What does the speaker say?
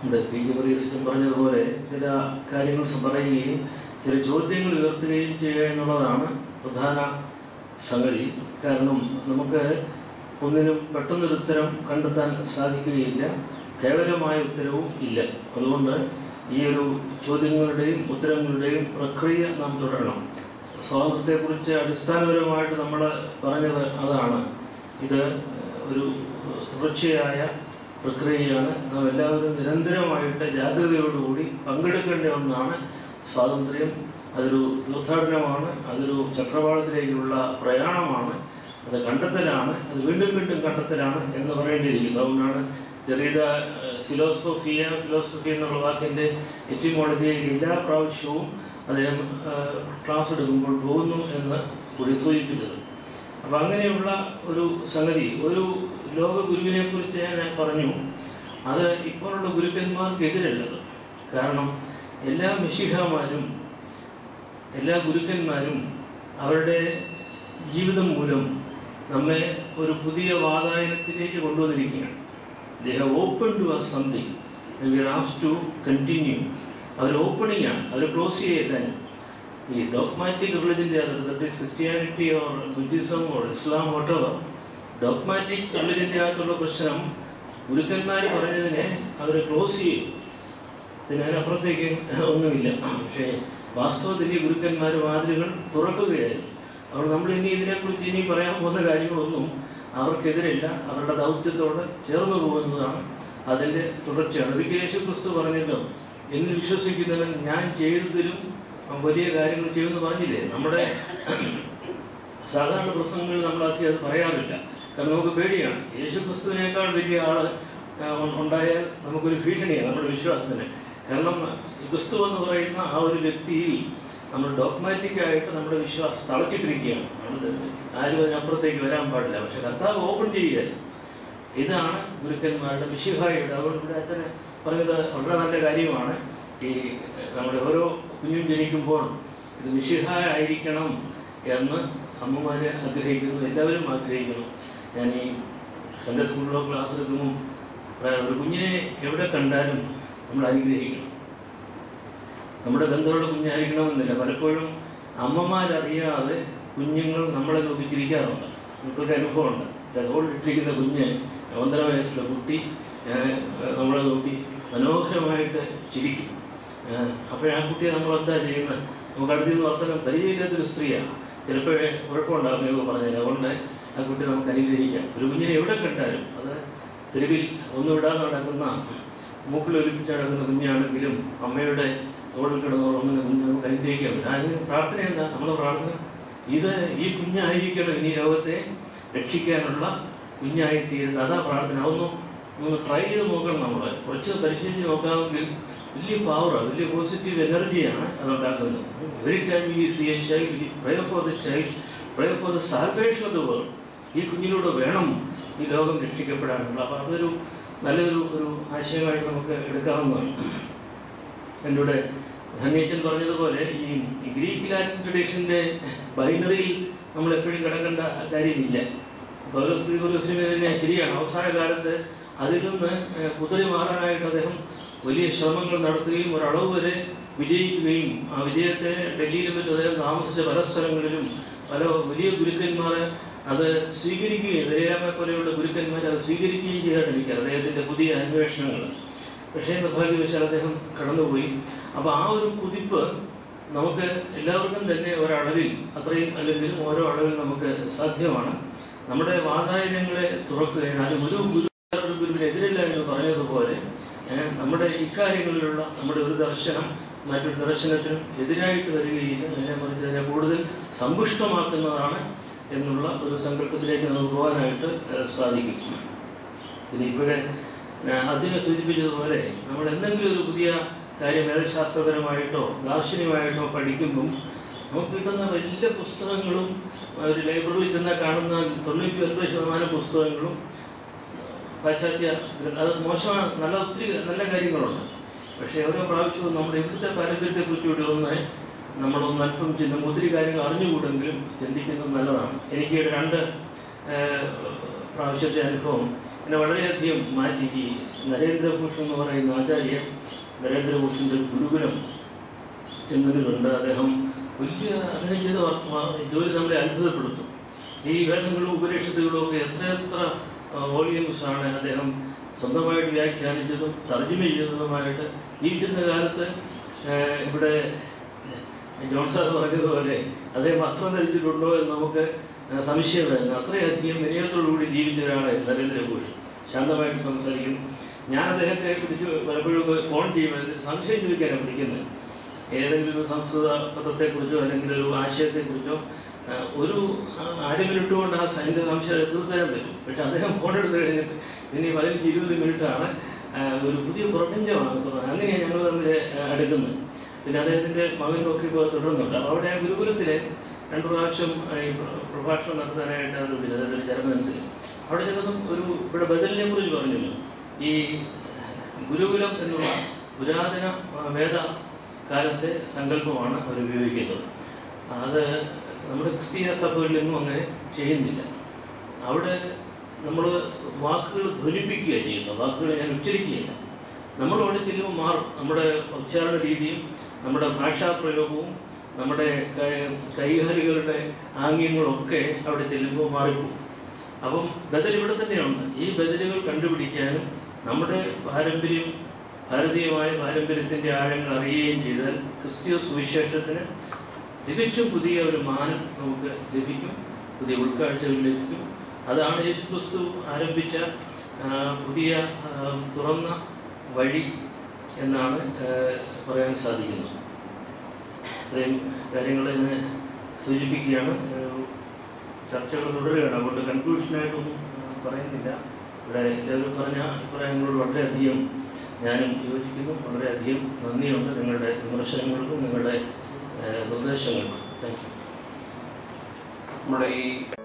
ഉണ്ട് P G മറിയസിനും പറഞ്ഞതുപോലെ ചില കാര്യങ്ങൾ പറയുകയും ചില ചോദ്യങ്ങൾ ഉയർത്തുകയും ചെയ്യുക എന്നുള്ളതാണ് പ്രധാന സംഗതി കാരണം നമുക്ക് ഒന്നിനും പെട്ടെന്നൊരു ഉത്തരം കണ്ടെത്താൻ സാധിക്കുകയില്ല കേവലമായ ഉത്തരവും ഇല്ല അതുകൊണ്ട് ഈ ഒരു ചോദ്യങ്ങളുടെയും ഉത്തരങ്ങളുടെയും പ്രക്രിയ നാം തുടരണം സ്വാതന്ത്ര്യത്തെക്കുറിച്ച് അടിസ്ഥാനപരമായിട്ട് നമ്മൾ പറഞ്ഞത് അതാണ് ഇത് ഒരു തുടർച്ചയായ പ്രക്രിയയാണ് നാം എല്ലാവരും നിരന്തരമായിട്ട് ജാഗ്രതയോടുകൂടി പങ്കെടുക്കേണ്ട ഒന്നാണ് സ്വാതന്ത്ര്യം അതൊരു തീർത്ഥാടനമാണ് അതൊരു ചക്രവാളത്തിലേക്കുള്ള പ്രയാണമാണ് അത് കണ്ടെത്തലാണ് അത് വീണ്ടും വീണ്ടും കണ്ടെത്തലാണ് എന്ന് പറയേണ്ടിയിരിക്കുന്നു അതുകൊണ്ടാണ് ചെറിയ ഫിലോസോഫിയ ഫിലോസഫി എന്നുള്ള വാക്കിന്റെ എറ്റിമോളജിയിൽ എല്ലാ പ്രാവശ്യവും അദ്ദേഹം ആ, ക്ലാസ് എടുക്കുമ്പോൾ പോകുന്നു എന്ന് കൂടി സൂചിപ്പിച്ചത് അപ്പൊ അങ്ങനെയുള്ള ഒരു സംഗതി ഒരു ലോക ഗുരുവിനെ കുറിച്ച് ഞാൻ പറഞ്ഞു അത് ഇപ്പോഴുള്ള ഗുരുക്കന്മാർക്ക് എതിരല്ലത് കാരണം എല്ലാ മിശിഹമാരും എല്ലാ ഗുരുക്കന്മാരും അവരുടെ ജീവിതം മൂലം നമ്മെ ഒരു പുതിയ വാതായനത്തിലേക്ക് കൊണ്ടുവന്നിരിക്കുകയാണ് they have open to us something we are has to continue അവർ ഓപ്പണിംഗ് ആണ് അവർ ക്ലോസ് ചെയ്യല്ല ഈ ഡോഗ്മാറ്റിക് റിലിജന്റെ അകത്ത് that is Christianity or Buddhism or Islam whatever dogmatic റിലിജന്റെ അകത്തുള്ള പ്രശ്നം ഗുരുക്കന്മാർ പറഞ്ഞതിനെ അവർ ക്ലോസ് ചെയ്യും ഇതിനപ്പുറത്തേക്ക് ഒന്നുമില്ല പക്ഷേ വാസ്തവത്തിൽ ഈ ഗുരുക്കന്മാർ വാതിലുകൾ തുറക്കുകയായിരുന്നു അതുകൊണ്ട് നമ്മൾ ഇനി ഇതിനെക്കുറിച്ച് ഇനി പറയാൻ പോകുന്ന കാര്യങ്ങളൊന്നും അവർക്കെതിരല്ല അവരുടെ ദൗത്യത്തോട് ചേർന്നു പോകുന്നതാണ് അതിന്റെ തുടർച്ചയാണ് ഒരിക്കൽ യേശു ക്രിസ്തു പറഞ്ഞല്ലോ എന്നിൽ വിശ്വസിക്കുന്നവൻ ഞാൻ ചെയ്തതിലും വലിയ കാര്യങ്ങൾ ചെയ്യുമെന്ന് പറഞ്ഞില്ലേ നമ്മുടെ സാധാരണ പ്രസംഗങ്ങളിൽ നമ്മൾ അധികം അത് പറയാറില്ല കാരണം നമുക്ക് പേടിയാണ് യേശു ക്രിസ്തുവിനേക്കാൾ വലിയ ആള് ആ, ഉണ്ടായാൽ നമുക്കൊരു ഭീഷണിയാണ് നമ്മുടെ വിശ്വാസത്തിന് കാരണം ഈ ക്രിസ്തു എന്ന് പറയുന്ന ആ ഒരു വ്യക്തിയിൽ നമ്മൾ ഡോക്മാറ്റിക് ആയിട്ട് നമ്മുടെ വിശ്വാസം തളച്ചിട്ടിരിക്കുകയാണ് അത് ആരും അതിനപ്പുറത്തേക്ക് വരാൻ പാടില്ല പക്ഷെ കർത്താവ് ഓപ്പൺ ചെയ്യുകയല്ല ഇതാണ് ഗുരുക്കന്മാരുടെ മിശിഹായുടെ അതുകൊണ്ട് ഇവിടെ അച്ഛന് പറഞ്ഞത് വളരെ നല്ല കാര്യമാണ് ഈ നമ്മുടെ ഓരോ കുഞ്ഞും ജനിക്കുമ്പോൾ ഇത് മിശിഹ ആയിരിക്കണം എന്ന് അമ്മമാര് ആഗ്രഹിക്കുന്നു എല്ലാവരും ആഗ്രഹിക്കുന്നു ഞാൻ ഈ സൺഡേ സ്കൂളിലോ ക്ലാസ് എടുക്കുമ്പോൾ പറയാം, ഒരു കുഞ്ഞിനെ എവിടെ കണ്ടാലും നമ്മൾ അനുഗ്രഹിക്കണം നമ്മുടെ ബന്ധമുള്ള കുഞ്ഞായിരിക്കണമെന്നില്ല പലപ്പോഴും അമ്മമാരറിയാതെ കുഞ്ഞുങ്ങൾ നമ്മളെ നോക്കി ചിരിക്കാറുണ്ട് നമുക്കൊക്കെ അനുഭവമുണ്ട് തോളിട്ടിരിക്കുന്ന കുഞ്ഞ് ഒന്നര വയസ്സുള്ള കുട്ടി ഏഹ്, നമ്മളെ നോക്കി മനോഹരമായിട്ട് ചിരിക്കും ഏഹ്, അപ്പോൾ ആ കുട്ടിയെ നമ്മൾ എന്താ ചെയ്യുന്നത് നമുക്ക് അടുത്ത് നിന്ന് വർത്തനം പരിചയമില്ലാത്തൊരു സ്ത്രീയാണ് ചിലപ്പോഴേ കുഴപ്പമുണ്ടാകും എന്ന് പറഞ്ഞാൽ അതുകൊണ്ട് ആ കുട്ടി നമുക്ക് അനുഗ്രഹിക്കാം ഒരു കുഞ്ഞിനെ എവിടെ കണ്ടാലും അത് തെരുവിൽ ഒന്നും ഇടാതെ നടക്കുന്ന മൂക്കിൽ ഒലിപ്പിച്ച് നടക്കുന്ന കുഞ്ഞാണെങ്കിലും അമ്മയുടെ തോളിൽ കിടന്ന് ഉറങ്ങുന്ന കുഞ്ഞ് നമുക്ക് അനുഗ്രഹിക്കാൻ പറ്റും അതിന് പ്രാർത്ഥന എന്താ നമ്മുടെ പ്രാർത്ഥന ഇത് ഈ കുഞ്ഞായിരിക്കണം ഇനി ലോകത്തെ രക്ഷിക്കാനുള്ള കുഞ്ഞായി തീരുന്നത് അതാ പ്രാർത്ഥന അതൊന്നും ഒന്ന് ട്രൈ ചെയ്ത് നോക്കണം നമ്മൾ കുറച്ച് പരിശീലിച്ച് നോക്കാമെങ്കിൽ വലിയ പവറാണ് വലിയ പോസിറ്റീവ് എനർജിയാണ് അതുണ്ടാക്കുന്നത് every time you see a child pray for the child pray for the salvation of the world ഈ കുഞ്ഞിലൂടെ വേണം ഈ ലോകം രക്ഷിക്കപ്പെടാനുള്ള അപ്പൊ അതൊരു നല്ലൊരു ഒരു ആശയമായിട്ട് നമുക്ക് എടുക്കാവുന്നതാണ് എൻ്റെ കൂടെ ധന്യച്ചൻ പറഞ്ഞതുപോലെ ഈ ഈ ഗ്രീക്ക് ലാറ്റിൻ ട്രഡീഷന്റെ ബൈനറിയിൽ നമ്മൾ എപ്പോഴും കിടക്കേണ്ട കാര്യമില്ല പൗലോസ് ഗ്രിഗോറിയോസിന് തന്നെ ശരിയാണ് അവസാന കാലത്ത് അതിൽ നിന്ന് ഏഹ്, കുതിരി മാറാനായിട്ട് അദ്ദേഹം വലിയ ശ്രമങ്ങൾ നടത്തുകയും ഒരളവ് വരെ വിജയിക്കുകയും ആ വിജയത്തെ ഡൽഹിയിലും മറ്റും അദ്ദേഹം താമസിച്ച പല സ്ഥലങ്ങളിലും പല വലിയ ഗുരുക്കന്മാരെ അത് സ്വീകരിക്കുകയും ദലൈലാമെ പോലെയുള്ള ഗുരുക്കന്മാർ അത് സ്വീകരിക്കുകയും ചെയ്താണ് എനിക്ക് അദ്ദേഹത്തിന്റെ പുതിയ അന്വേഷണങ്ങൾ പക്ഷേ നിർഭാഗ്യവശാൽ അദ്ദേഹം കടന്നുപോയി അപ്പൊ ആ ഒരു കുതിപ്പ് നമുക്ക് എല്ലാവർക്കും തന്നെ ഒരളവിൽ അത്രയും അല്ലെങ്കിൽ ഓരോ അളവിൽ നമുക്ക് സാധ്യമാണ് നമ്മുടെ വാതായനങ്ങളെ തുറക്കുകയാണ് അത് ഒരു ഗുരു വേറൊരു ഗുരുവിനെതിരല്ല എന്ന് പറഞ്ഞതുപോലെ ഏഹ്, നമ്മുടെ ഇക്കാര്യങ്ങളിലുള്ള നമ്മുടെ ഒരു ദർശനം മറ്റൊരു ദർശനത്തിനും എതിരായിട്ട് വരികയില്ല നേരെ മറിച്ച് അതിനെ കൂടുതൽ സമ്പുഷ്ടമാക്കുന്നതാണ് എന്നുള്ള ഒരു സങ്കല്പത്തിലേക്ക് നമുക്ക് പോകാനായിട്ട് ഏഹ്, സാധിക്കും പിന്നെ ഇവിടെ ഞാൻ ആദ്യമേ സൂചിപ്പിച്ചതുപോലെ നമ്മൾ എന്തെങ്കിലും ഒരു പുതിയ കാര്യം വേദശാസ്ത്രപരമായിട്ടോ ദാർശനികമായിട്ടോ പഠിക്കുമ്പം നമുക്ക് കിട്ടുന്ന വലിയ പുസ്തകങ്ങളും ഒരു ലൈബ്രറിയിൽ ചെന്നാൽ കാണുന്ന തൊണ്ണൂറ്റി ഒൻപത് ശതമാനം പുസ്തകങ്ങളും പാശ്ചാത്യ അത് മോശമാണ് നല്ല ഒത്തിരി നല്ല കാര്യങ്ങളുണ്ട് പക്ഷേ ഓരോ പ്രാവശ്യവും നമ്മുടെ ഇവിടുത്തെ പാരമ്പര്യത്തെ കുറിച്ച് കൂടി ഒന്ന് നമ്മളൊന്ന് അല്പം ചിന്ത ഒത്തിരി കാര്യങ്ങൾ അറിഞ്ഞുകൂടെങ്കിലും ചിന്തിക്കുന്നത് നല്ലതാണ് എനിക്ക് രണ്ട് ഏഹ്, പ്രാവശ്യത്തെ അനുഭവം പിന്നെ വളരെയധികം മാറ്റി ഈ നരേന്ദ്രഭൂഷൺ എന്ന് പറയുന്ന ആചാര്യൻ നരേന്ദ്രഭൂഷന്റെ ഗുരുകുലം ചെന്നതിലുണ്ട് അദ്ദേഹം വലിയ അദ്ദേഹം ചെയ്ത വർ- വ- ജോലി നമ്മളെ അത്ഭുതപ്പെടുത്തും ഈ വേദങ്ങളും ഉപനിഷത്തുകളും ഒക്കെ എത്രയെത്ര വോളിയംസ് ആണ് അദ്ദേഹം സ്വന്തമായിട്ട് വ്യാഖ്യാനിച്ചതും തർജ്ജമ ചെയ്തതുമായിട്ട് ജീവിച്ചിരുന്ന കാലത്ത് ഏഹ്, ഇവിടെ ജോൺ സാർ പറഞ്ഞതുപോലെ അദ്ദേഹം വസ്ത്രം ധരിച്ചിട്ടുണ്ടോ എന്ന് നമുക്ക് ഏഹ്, സംശയമായിരുന്നു അത്രയധികം വിനയത്തോടുകൂടി ജീവിച്ച ഒരാളായിരുന്നു നരേന്ദ്രഘോഷ് ശാന്തമായിട്ട് സംസാരിക്കും ഞാൻ അദ്ദേഹത്തെ കുറിച്ച് പലപ്പോഴും ഒക്കെ ഫോൺ ചെയ്യുമ്പോൾ സംശയം ചോദിക്കാനാണ് വിളിക്കുന്നത് ഏതെങ്കിലും ഒരു സംസ്കൃത പദത്തെക്കുറിച്ചോ അല്ലെങ്കിൽ ഒരു ആശയത്തെക്കുറിച്ചോ ആ, ഒരു ആ, അര മിനിറ്റ് കൊണ്ട് ആ അതിന്റെ സംശയം തീർത്തു തരാൻ പറ്റും പക്ഷെ അദ്ദേഹം ഫോൺ എടുത്തു കഴിഞ്ഞിട്ട് പിന്നെ പതിനഞ്ച് ഇരുപത് മിനിറ്റാണ് ആ, ഒരു പുതിയ പ്രപഞ്ചമാണ് തുറന്നത് അങ്ങനെയാണ് ഞങ്ങൾ തമ്മിൽ ആ, അടുക്കുന്നത് പിന്നെ അദ്ദേഹത്തിന്റെ മകൻ നോക്കിയപ്പോൾ തുടർന്നുണ്ട് അപ്പോൾ അവിടെ ആ ഗുരുകുലത്തിലെ രണ്ടു പ്രാവശ്യം ആ, ഈ പ്ര- പ്രഭാഷണം നടത്താനായിട്ട് അവർ വിളിച്ചത് അദ്ദേഹത്തിന്റെ ജന്മദിനത്തിൽ അവിടെ ചെന്നതും ഒരു ഇവിടെ ബദലിനെ കുറിച്ച് പറഞ്ഞല്ലോ ഈ ഗുരുകുലം എന്നുള്ള പുരാതന ആ, വേദ കാലത്തെ സങ്കല്പമാണ് അവർ ഉപയോഗിക്കുന്നത് അത് നമ്മുടെ ക്രിസ്തീയ സഭകളിലൊന്നും അങ്ങനെ ചെയ്യുന്നില്ല അവിടെ നമ്മൾ വാക്കുകൾ ധ്വനിപ്പിക്കുക ചെയ്യുന്നത് വാക്കുകൾ ഞാൻ ഉച്ചരിക്കുകയില്ല നമ്മൾ അവിടെ ചെല്ലുമ്പോൾ മാറും നമ്മുടെ ഉച്ചാരണ രീതിയും നമ്മുടെ ഭാഷാപ്രയോഗവും നമ്മുടെ കൈ- കൈകാലുകളുടെ ആംഗ്യങ്ങളൊക്കെ അവിടെ ചെല്ലുമ്പോൾ മാറിപ്പോകും അപ്പം ബദൽ ഇവിടെ തന്നെയുണ്ട് ഈ ബദലുകൾ കണ്ടുപിടിക്കാനും നമ്മുടെ പാരമ്പര്യം ഭാരതീയമായ പാരമ്പര്യത്തിന്റെ ആഴങ്ങൾ അറിയുകയും ചെയ്താൽ ക്രിസ്തീയ സുവിശേഷത്തിന് തികച്ചും പുതിയ ഒരു മാനം നമുക്ക് ലഭിക്കും പുതിയ ഉൾക്കാഴ്ചകൾ ലഭിക്കും അതാണ് യേശുക്രിസ്തു ആരംഭിച്ച ആ, പുതിയ ആ, തുറന്ന വഴി എന്നാണ് ആ, പറയാൻ സാധിക്കുന്നത് ഇത്രയും കാര്യങ്ങൾ ഇന്ന് സൂചിപ്പിക്കുകയാണ് ആ, ചർച്ചകൾ തുടരുകയാണ് അതുകൊണ്ട് കൺക്ലൂഷനായിട്ടൊന്നും ആ, പറയുന്നില്ല ഇവിടെ എല്ലാവരും പറഞ്ഞ അഭിപ്രായങ്ങളോട് വളരെയധികം ഞാനും യോജിക്കുന്നു വളരെയധികം നന്ദിയുണ്ട് നിങ്ങളുടെ വിമർശനങ്ങൾക്കും നിങ്ങളുടെ ആ, നിർദ്ദേശങ്ങൾക്കും താങ്ക് യു നമ്മുടെ ഈ